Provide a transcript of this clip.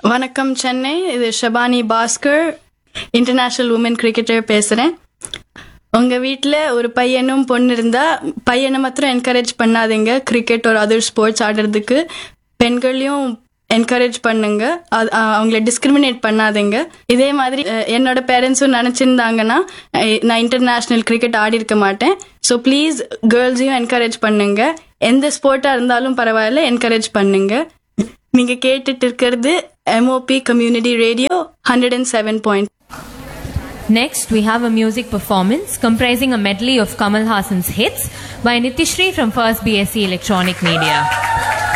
வணக்கம் சென்னை இது Shabani Bhaskar international woman cricketer பேசுறேன் உங்க வீட்ல ஒரு பையனும் பொண்ணு இருந்தா பையனை மாத்திரம் என்கரேஜ் பண்ணாதீங்க கிரிக்கெட் ஒரு அதர் ஸ்போர்ட்ஸ் ஆடுறதுக்கு பெண்களையும் என்கரேஜ் பண்ணுங்க அது- அ- அவங்கள டிஸ்கிரிமினேட் பண்ணாதீங்க இதே மாதிரி அஹ், என்னோட பேரண்ட்ஸும் நினைச்சிருந்தாங்கன்னா அஹ், நான் இன்டர்நேஷனல் கிரிக்கெட் ஆடி இருக்க மாட்டேன் ஸோ ப்ளீஸ் கேர்ள்ஸையும் என்கரேஜ் பண்ணுங்க எந்த ஸ்போர்ட்டா இருந்தாலும் பரவாயில்ல என்கரேஜ் பண்ணுங்க நீங்க கேட்டுட்டு இருக்கிறது MOP community radio hundred and seven point Next, we have a music performance comprising a medley of Kamal Hassan's hits by Nitishri from First BSc Electronic Media.